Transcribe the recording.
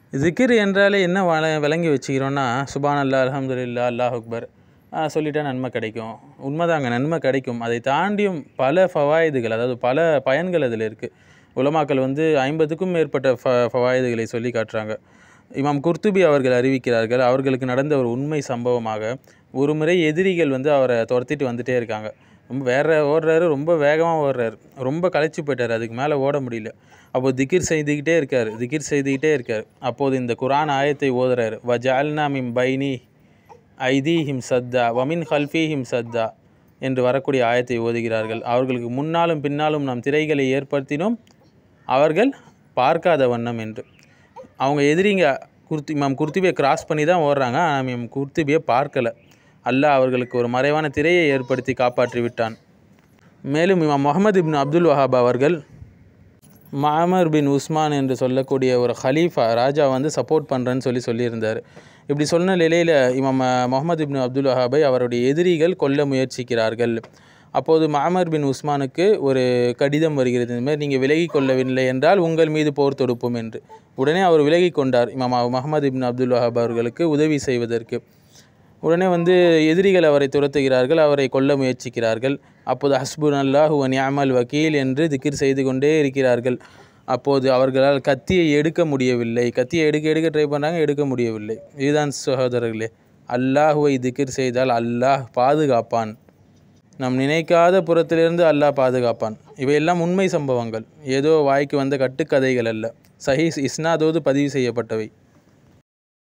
ஜிக்கிர் என்றாலே என்ன வள விளங்கி வச்சுக்கிறோன்னா சுபான் அல்லா அல்ஹம்துலில்லா அல்லாஹ் அக்பர் சொல்லிட்டா நன்மை கிடைக்கும் உண்மைதாங்க நன்மை கிடைக்கும் அதை தாண்டியும் பல ஃபவாயிதுகள் அதாவது பல பயன்கள் அதில் இருக்குது உலமாக்கள் வந்து ஐம்பதுக்கும் மேற்பட்ட ஃப ஃபவாயிதுகளை சொல்லி காட்டுறாங்க இமாம் குர்துபி அவர்கள் அறிவிக்கிறார்கள் அவர்களுக்கு நடந்த ஒரு உண்மை சம்பவமாக ஒரு முறை எதிரிகள் வந்து அவரை துரத்திட்டு வந்துட்டே இருக்காங்க ரொம்ப வேற ஓடுறாரு ரொம்ப வேகமாக ஓடுறாரு ரொம்ப களைச்சி போயிட்டார் அதுக்கு மேலே ஓட முடியல அப்போ திகிர் செய்துக்கிட்டே இருக்கார் திகிர் செய்துக்கிட்டே இருக்கார் அப்போது இந்த குரான் ஆயத்தை ஓதுறாரு வஜால்னா மிம் பைனி ஐதி ஹிம் சத்தா வமின் ஹல்ஃபி ஹிம் சத்தா என்று வரக்கூடிய ஆயத்தை ஓதுகிறார்கள் அவர்களுக்கு முன்னாலும் பின்னாலும் நாம் திரைகளை ஏற்படுத்தினோம் அவர்கள் பார்க்காத வண்ணம் என்று அவங்க எதிரிங்க குர்த்தி இமாம் குர்த்திபியை கிராஸ் பண்ணி தான் ஓடுறாங்க ஆனால் இமாம் குர்த்திபியை பார்க்கல அல்லாஹ் அவர்களுக்கு ஒரு மறைவான திரையை ஏற்படுத்தி காப்பாற்றி விட்டான் மேலும் இமாம் முகமது இப்னு அப்துல் வஹாப் அவர்கள் மாமர் பின் உஸ்மான் என்று சொல்லக்கூடிய ஒரு ஹலீஃபா ராஜா வந்து சப்போர்ட் பண்ணுறேன்னு சொல்லி சொல்லியிருந்தார் இப்படி சொன்ன நிலையில் இமாம் முகமது இப்னு அப்துல் வஹாபை அவருடைய எதிரிகள் கொல்ல முயற்சிக்கிறார்கள் அப்போது மாமர் பின் உஸ்மானுக்கு ஒரு கடிதம் வருகிறது இந்த மாதிரி நீங்கள் விலகி கொள்ளவில்லை என்றால் உங்கள் மீது போர் தொடுப்போம் என்று உடனே அவர் விலகி கொண்டார் இமாம் முகமது இப்னு அப்துல் வஹாப் அவர்களுக்கு உதவி செய்வதற்கு உடனே வந்து எதிரிகள் அவரை துரத்துகிறார்கள் அவரை கொல்ல முயற்சிக்கிறார்கள் அப்போது ஹஸ்புன் அல்லாஹ் நியாமல் வக்கீல் என்று திக்கிர் செய்து கொண்டே இருக்கிறார்கள் அப்போது அவர்களால் கத்தியை எடுக்க முடியவில்லை கத்தியை எடுக்க எடுக்க ட்ரை பண்ணுறாங்க எடுக்க முடியவில்லை இதுதான் சகோதரர்களே அல்லாஹுவை திக்கிர் செய்தால் அல்லாஹ் பாதுகாப்பான் நம் நினைக்காத புறத்திலிருந்து அல்லாஹ் பாதுகாப்பான் இவையெல்லாம் உண்மை சம்பவங்கள் ஏதோ வாய்க்கு வந்த கட்டுக்கதைகள் அல்ல சஹீஸ் இஸ்னாதோது பதிவு செய்யப்பட்டவை